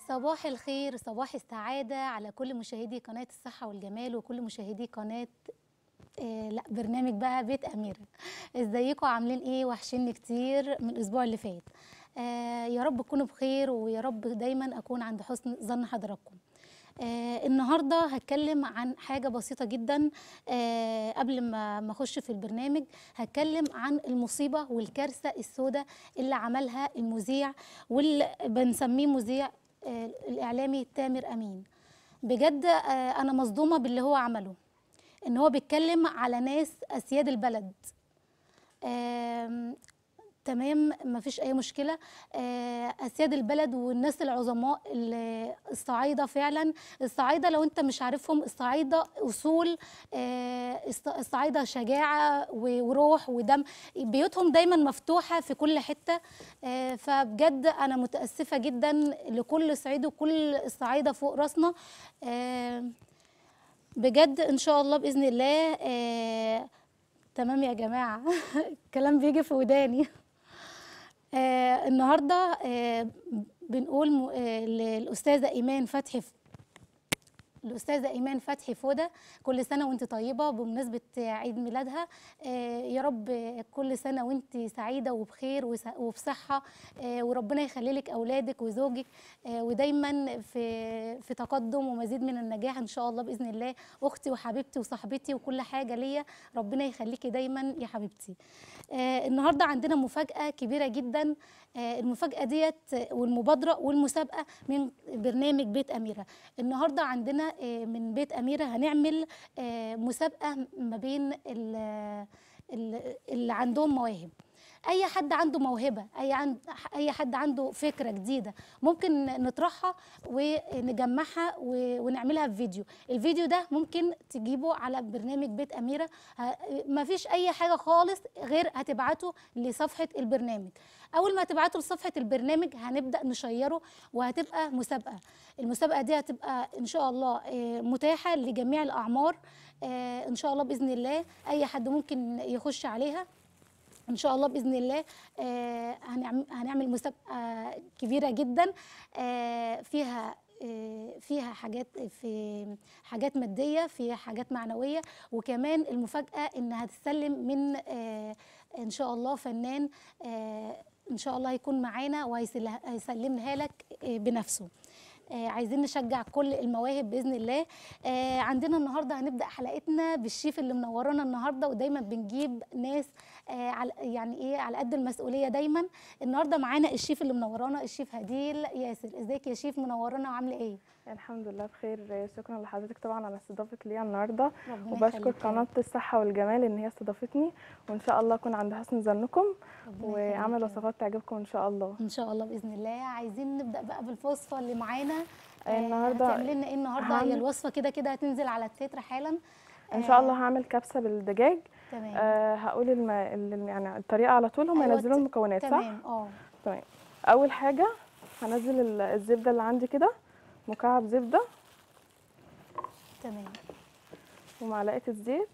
صباح الخير صباح السعادة على كل مشاهدي قناة الصحة والجمال وكل مشاهدي قناة آه لا برنامج بقى بيت أميرة ازيكم عاملين ايه وحشيني كتير من الأسبوع اللي فات آه يا رب تكونوا بخير ويا رب دايما أكون عند حسن ظن حضراتكم آه النهارده هتكلم عن حاجه بسيطه جدا آه قبل ما ما اخش في البرنامج هتكلم عن المصيبه والكارثه السوداء اللي عملها المذيع واللي بنسميه مذيع آه الاعلامي تامر امين بجد آه انا مصدومه باللي هو عمله ان هو بيتكلم على ناس اسياد البلد آم، تمام مفيش اي مشكله آه، اسياد البلد والناس العظماء ال- الصعايده فعلا الصعايده لو انت مش عارفهم الصعايده اصول آه، الص- الصعايده شجاعه و- وروح ودم بيوتهم دايما مفتوحه في كل حته آه، فبجد انا متاسفه جدا لكل صعيدي وكل الصعايده فوق راسنا آه، بجد ان شاء الله باذن الله آه، تمام يا جماعه الكلام بيجي في وداني آه النهارده آه بنقول م- آه للاستاذه ايمان فتحي ف- الاستاذه ايمان فتحي فوده كل سنه وانت طيبه بمناسبه عيد ميلادها آه يا رب آه، كل سنه وانت سعيده وبخير وس- وبصحه آه وربنا يخلي لك اولادك وزوجك آه ودايما في في تقدم ومزيد من النجاح ان شاء الله باذن الله اختي وحبيبتي وصاحبتي وكل حاجه ليا ربنا يخليكي دايما يا حبيبتي آه النهارده عندنا مفاجاه كبيره جدا آه المفاجاه ديت والمبادره والمسابقه من برنامج بيت اميره النهارده عندنا آه من بيت اميره هنعمل آه مسابقه ما بين ال- ال- اللي عندهم مواهب اي حد عنده موهبه اي عند اي حد عنده فكره جديده ممكن نطرحها ونجمعها و- ونعملها في فيديو الفيديو ده ممكن تجيبه على برنامج بيت اميره ما فيش اي حاجه خالص غير هتبعته لصفحه البرنامج اول ما تبعته لصفحه البرنامج هنبدا نشيره وهتبقى مسابقه المسابقه دي هتبقى ان شاء الله آه، متاحه لجميع الاعمار آه، ان شاء الله باذن الله اي حد ممكن يخش عليها ان شاء الله باذن الله آه، هنعم- هنعمل مسابقه كبيره جدا آه، فيها آه، فيها حاجات في حاجات ماديه فيها حاجات معنويه وكمان المفاجاه انها هتسلم من آه، ان شاء الله فنان آه، ان شاء الله هيكون معانا وهيسلمها لك آه، بنفسه آه، عايزين نشجع كل المواهب باذن الله آه، عندنا النهارده هنبدا حلقتنا بالشيف اللي منورانا النهارده ودايما بنجيب ناس آه، على يعني ايه على قد المسؤوليه دايما النهارده معانا الشيف اللي منورانا الشيف هديل ياسر ازيك يا شيف منورانا وعامله ايه الحمد لله بخير شكرا لحضرتك طبعا على استضافتك ليا النهارده ربنا وبشكر يخليك يا رب. قناه الصحه والجمال ان هي استضافتني وان شاء الله اكون عند حسن ظنكم ربنا يخليك يا واعمل رب. وصفات تعجبكم ان شاء الله ان شاء الله باذن الله عايزين نبدا بقى بالوصفه اللي معانا آه، النهاردة هتعملي لنا ايه النهارده هي هعمل- الوصفه كده كده هتنزل على التتر حالا ان شاء الله هعمل كبسه بالدجاج تمام أه هقول الم... ال- يعني الطريقه على طول هم أيوة، ينزلوا ت- المكونات صح تمام اه تمام اول حاجه هنزل ال- الزبده اللي عندي كده مكعب زبده تمام ومعلقه الزيت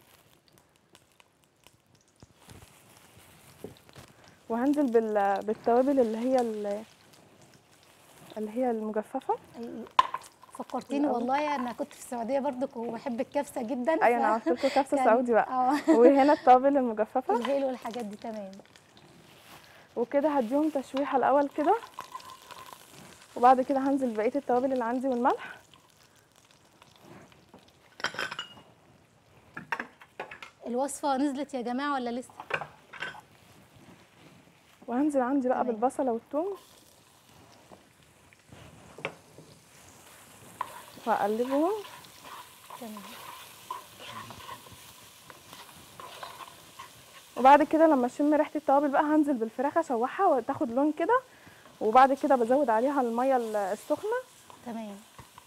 وهنزل بال... بالتوابل اللي هي ال... اللي هي المجففه أي- فكرتيني الأول. والله انا كنت في السعوديه برضك وبحب الكبسه جدا ايوه ف- انا عملت لكم كبسه كان- سعودي بقى اه وهنا التوابل المجففه الهيل والحاجات دي تمام وكده هديهم تشويحه الاول كده وبعد كده هنزل بقيه التوابل اللي عندي والملح الوصفه نزلت يا جماعه ولا لسه وهنزل عندي بقى تمام. بالبصله والثوم وهقلبهم تمام وبعد كده لما اشم ريحه التوابل بقى هنزل بالفراخ اشوحها وتاخد لون كده وبعد كده بزود عليها الميه ال- السخنه تمام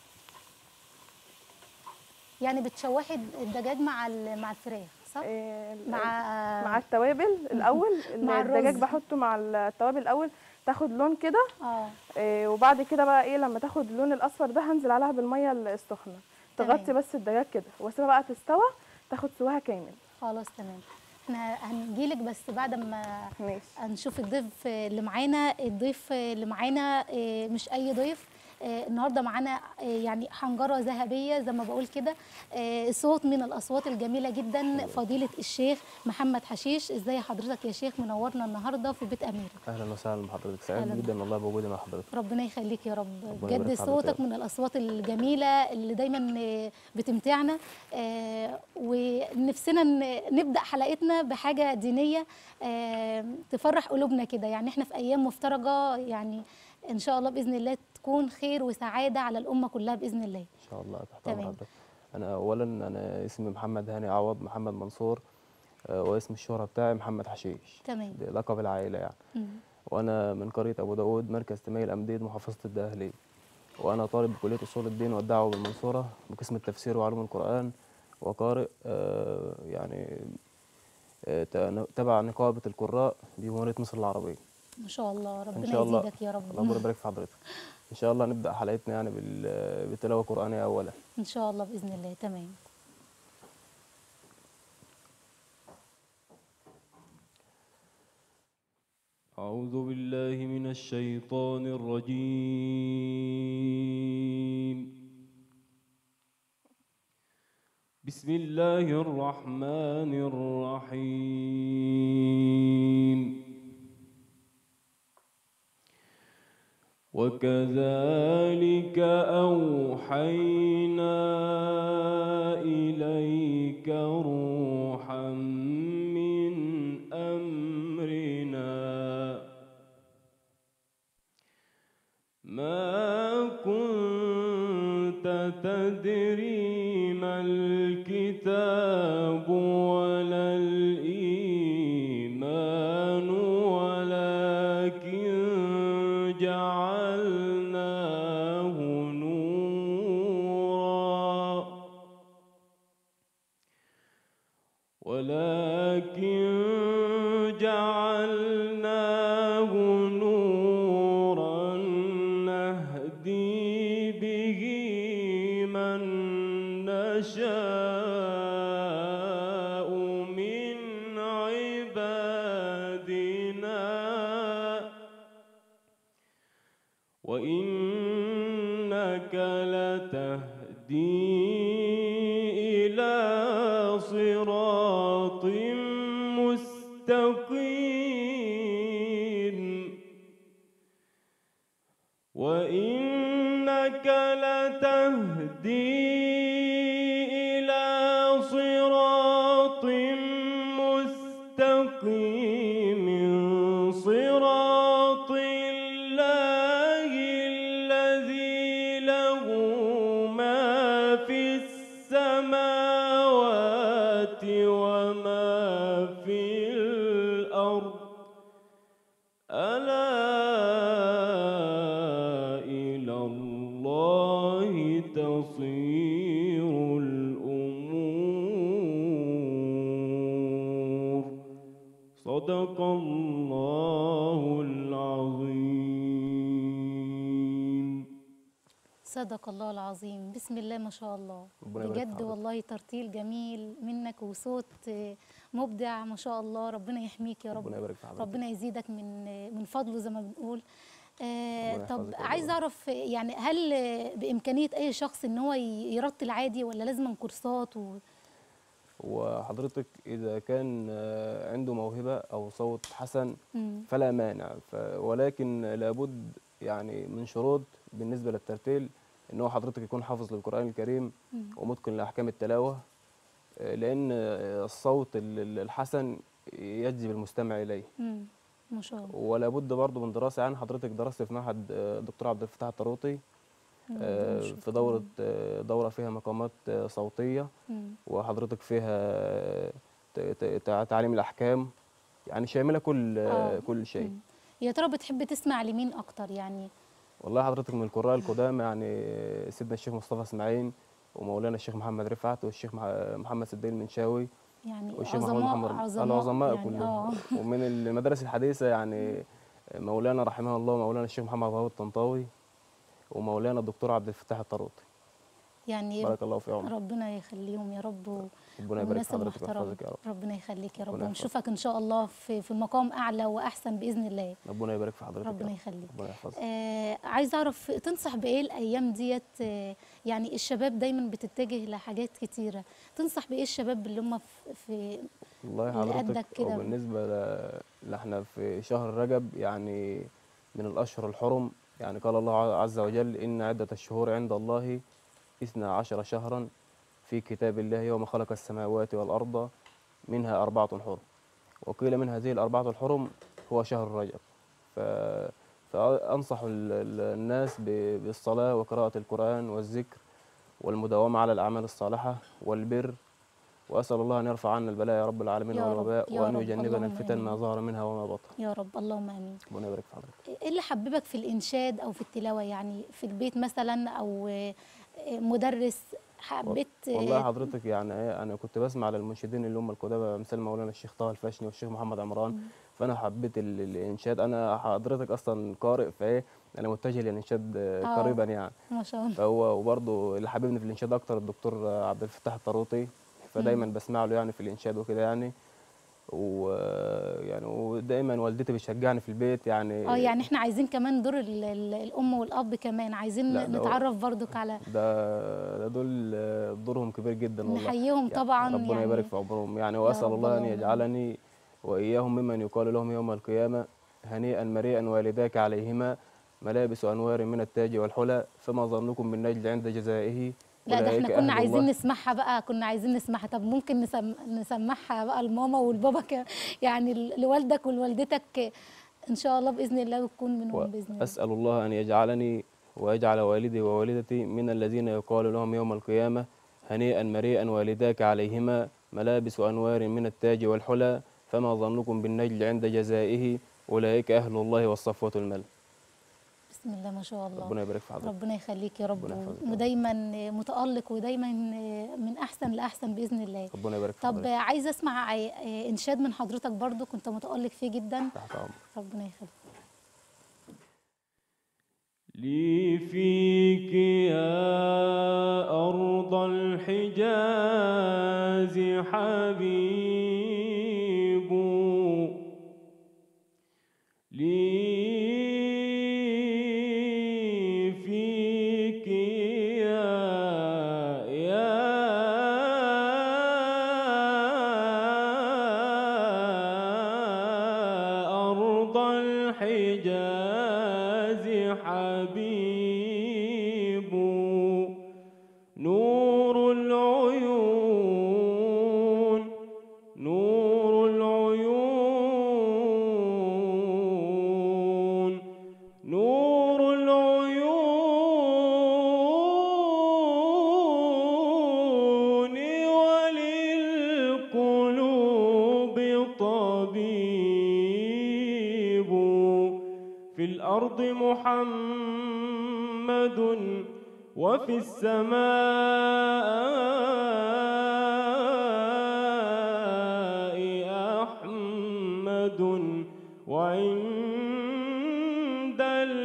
يعني بتشوحي الدجاج مع ال- مع الفراخ صح إيه، ال- مع مع التوابل الاول مع الدجاج الرز. بحطه مع التوابل الاول تاخد لون كده اه إيه، وبعد كده بقى ايه لما تاخد اللون الاصفر ده هنزل عليها بالميه السخنه تغطي تمام. بس الدجاج كده واسيبها بقى تستوى تاخد سواها كامل خلاص تمام احنا هنجيلك بس بعد ما ماشي هنشوف الضيف اللي معانا الضيف اللي معانا إيه، مش اي ضيف آه، النهارده معانا آه، يعني حنجره ذهبيه زي ما بقول كده آه، صوت من الاصوات الجميله جدا فضيله الشيخ محمد حشيش ازاي حضرتك يا شيخ منورنا النهارده في بيت اميره اهلا وسهلا بحضرتك أهلاً. سعيد جدا والله بوجودي مع حضرتك ربنا يخليك يا رب ربنا يبارك بجد في حضرتك صوتك يا رب. من الاصوات الجميله اللي دايما آه، بتمتعنا آه، ونفسنا ن- نبدا حلقتنا بحاجه دينيه آه، تفرح قلوبنا كده يعني احنا في ايام مفترجه يعني ان شاء الله باذن الله تكون خير وسعاده على الامه كلها باذن الله ان شاء الله تحت تمام. امر حضرتك انا اولا انا اسمي محمد هاني عوض محمد منصور آه، واسم الشهرة بتاعي محمد حشيش تمام ده لقب العائله يعني مم. وانا من قريه ابو داود مركز تميل الامديد محافظه الدقهليه وانا طالب بكليه اصول الدين والدعوه بالمنصوره بقسم التفسير وعلوم القران وقارئ آه، يعني آه، ت- تبع نقابه القراء بجمهوريه مصر العربيه ما شاء الله ان ربنا شاء الله يزيدك يا رب الله يبارك في حضرتك ان شاء الله نبدا حلقتنا يعني بال- بالتلاوه القرانيه اولا ان شاء الله باذن الله تمام أعوذ بالله من الشيطان الرجيم بسم الله الرحمن الرحيم وكذلك أوحينا إليك روحا من أمرنا ما كنت تدري ما الكتاب ولا الإيمان ولكن جعلناه نورا ولكن جعلناه نورا نهدي به من نشاء من عبادنا وإنك لتهدي إلى صراط مستقيم وإنك لتهدي إلى صراط مستقيم صراط الله الذي له ما في السماوات وما في الأرض ألا إلى الله تصير الأمور صدق الله العظيم صدق الله العظيم بسم الله ما شاء الله ربنا يبارك في بجد حضرتك. والله ترتيل جميل منك وصوت آه، مبدع ما شاء الله ربنا يحميك يا رب ربنا يبارك في حضرتك ربنا يزيدك من آه، من فضله زي ما بنقول آه ربنا طب يحفظك يا عايز رب. اعرف آه، يعني هل آه، بامكانيه اي شخص ان هو ي- يرتل عادي ولا لازم كورسات و... وحضرتك اذا كان آه، عنده موهبه او صوت حسن مم. فلا مانع ف... ولكن لابد يعني من شروط بالنسبه للترتيل ان هو حضرتك يكون حافظ للقران الكريم مم. ومتقن لاحكام التلاوه آه، لان آه، الصوت ال- ال- الحسن يجذب المستمع اليه مم. ما شاء الله ولا بد برضه من دراسه يعني حضرتك درست في معهد آه، دكتور عبد الفتاح الطروطي آه، ربنا يشفيك. في دوره آه، دوره فيها مقامات آه، صوتيه مم. وحضرتك فيها ت- ت- تع- تعليم الاحكام يعني شامله كل آه. كل شيء مم. يا ترى بتحب تسمع لمين اكتر يعني والله حضرتك من القراء القدامى يعني سيدنا الشيخ مصطفى اسماعيل ومولانا الشيخ محمد رفعت والشيخ مح- محمد سدين المنشاوي يعني والشيخ محمد عظماء محمد عظماء العظماء يعني كلهم اه ومن المدارس الحديثه يعني مولانا رحمه الله مولانا الشيخ محمد غاوي الطنطاوي ومولانا الدكتور عبد الفتاح الطروطي يعني بارك الله في عمرك ربنا يخليهم يا رب و- ربنا يبارك في والناس حضرتك المحترمة. ويحفظك يا رب ربنا يخليك يا رب ربنا يحفظك. ونشوفك ان شاء الله في في المقام اعلى واحسن باذن الله ربنا يبارك في حضرتك يا ربنا رب. يخليك ربنا يحفظك آه عايز اعرف تنصح بايه الايام ديت آه يعني الشباب دايما بتتجه لحاجات كتيره تنصح بايه الشباب اللي هم في, في والله اللي قدك حضرتك كده. وبالنسبة ل- لإحنا في شهر رجب يعني من الأشهر الحرم يعني قال الله عز وجل إن عدة الشهور عند الله اثنا عشر شهرا في كتاب الله يوم خلق السماوات والأرض منها أربعة حرم وقيل من هذه الأربعة الحرم هو شهر رجب ف... فأنصح ال- ال- الناس ب- بالصلاة وقراءة القرآن والذكر والمداومة على الأعمال الصالحة والبر وأسأل الله أن يرفع عنا البلاء يا رب العالمين يا رب، والوباء يا وأن رب، يجنبنا اللهم الفتن ما آمين. ظهر منها وما بطن يا رب اللهم امين ربنا يبارك في حضرتك ايه اللي حببك في الانشاد او في التلاوه يعني في البيت مثلا او آه، آه، مدرس حبيت آه، والله حضرتك يعني ايه انا كنت بسمع للمنشدين اللي هم القدامى مثل مولانا الشيخ طه الفاشني والشيخ محمد عمران فانا حبيت ال- الانشاد انا حضرتك اصلا قارئ فايه انا متجه للانشاد آه، آه. قريبا يعني ما شاء الله فهو وبرضه اللي حببني في الانشاد اكتر الدكتور آه، عبد الفتاح الطروطي فدايما بسمع له يعني في الانشاد وكده يعني ويعني ودايما والدتي بتشجعني في البيت يعني اه يعني احنا عايزين كمان دور ال- ال- الام والاب كمان عايزين لا، ده هو- نتعرف برضك على ده ده دول آه، دورهم كبير جدا والله نحييهم يعني طبعا ربنا يعني يبارك في عمرهم يعني واسال رب الله ان اللهم يجعلني واياهم ممن يقال لهم يوم القيامه هنيئا مريئا والداك عليهما ملابس انوار من التاج والحلى فما ظنكم بالنجل عند جزائه لا ده احنا أولئك كنا أهل عايزين الله. نسمعها بقى كنا عايزين نسمعها طب ممكن نسم... نسمعها بقى لماما والبابا ك... يعني ل- لوالدك ولوالدتك ان شاء الله باذن الله وتكون منهم باذن الله واسال الله ان يجعلني ويجعل والدي ووالدتي من الذين يقال لهم يوم القيامه هنيئا مريئا والداك عليهما ملابس انوار من التاج والحلى فما ظنكم بالنجل عند جزائه اولئك اهل الله والصفوه المل بسم الله ما شاء الله ربنا يبارك في حضرتك ربنا يخليك يا رب ربنا يحفظك يا رب. ودايما متالق ودايما من احسن لاحسن باذن الله ربنا يبارك في طب حضرتك عايزه اسمع انشاد من حضرتك برضو كنت متالق فيه جدا تحت امرك ربنا يخليك لي فيك يا أرض الحجاز حبيب لي فيك يا يا أرض الحجاز حبيب نور العيون نور العيون نور العيون وللقلوب طبيب في الأرض محمد وفي السماء أحمد وعند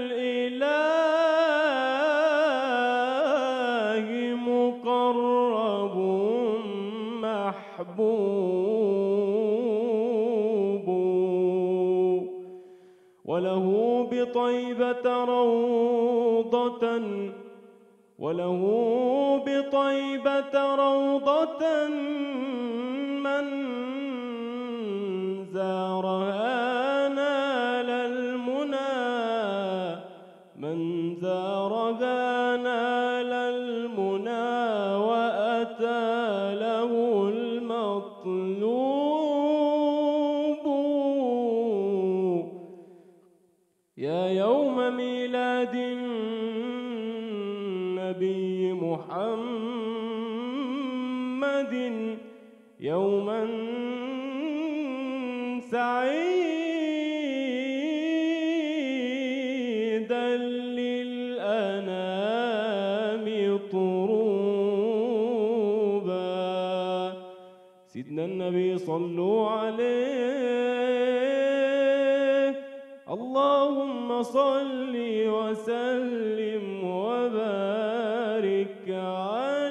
الإله مقرب محبوب وله بطيبة روضة وله بطيبة روضة من زارها نال المنى من زارها نال المنى وأتى له المطلوب يا يوم ميلاد النبي محمد يوما سعيدا للأنام طروبا سيدنا النبي صلوا عليه اللهم صل وسلم وبارك عليه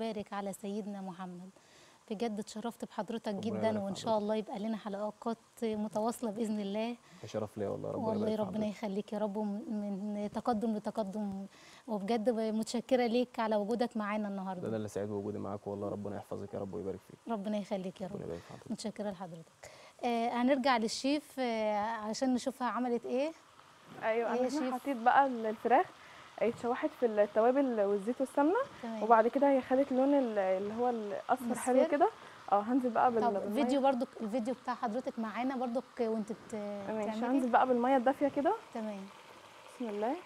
وبارك على سيدنا محمد بجد اتشرفت بحضرتك ربنا جدا يبارك في وان شاء الله يبقى لنا حلقات متواصله باذن الله ده شرف ليا والله ربنا والله يبارك في ربنا حضرتك. يخليك يا رب ومن- من تقدم لتقدم وبجد متشكره ليك على وجودك معانا ده انا النهارده اللي سعيد بوجودي معاك والله ربنا يحفظك يا رب ويبارك فيك ربنا يخليك يا رب ربنا يبارك في حضرتك متشكره لحضرتك آه هنرجع للشيف آه عشان نشوفها عملت ايه ايوه إيه انا يا شيف؟ هنا حطيت بقى الفراخ اتشوحت في التوابل والزيت والسمنه تمام وبعد كده هي خدت لون ال- اللي هو الاصفر حلو مصفر؟ كده اه هنزل بقى بال طب بالمية. فيديو برضو الفيديو بتاع حضرتك معانا برضو وانت بت- ماشي بتعملي هنزل بقى بالميه الدافيه كده تمام بسم الله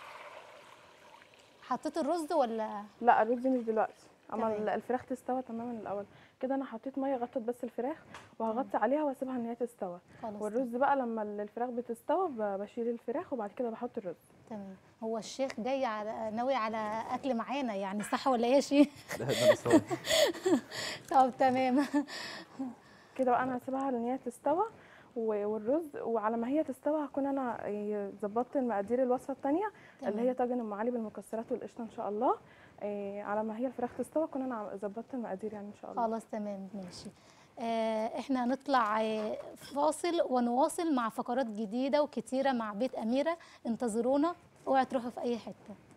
حطيت الرز ولا لا الرز مش دلوقتي اما تمام. ال- الفراخ تستوى تماما الاول كده انا حطيت ميه غطت بس الفراخ وهغطي عليها واسيبها ان هي تستوى خلاص والرز بقى لما ال- الفراخ بتستوى ب- بشيل الفراخ وبعد كده بحط الرز تمام هو الشيخ جاي على ناوي على اكل معانا يعني صح ولا ايه يا شيخ ده ده مستوى طب تمام كده بقى انا هسيبها ان هي تستوى و- والرز وعلى ما هي تستوى هكون انا إيه، ظبطت المقادير الوصفه الثانيه اللي تمام. هي طاجن ام علي بالمكسرات والقشطه ان شاء الله إيه، على ما هي الفراخ تستوى اكون انا ظبطت المقادير يعني ان شاء الله خلاص تمام ماشي آه احنا هنطلع آه، فاصل ونواصل مع فقرات جديده وكتيره مع بيت اميره انتظرونا اوعوا تروحوا في اي حته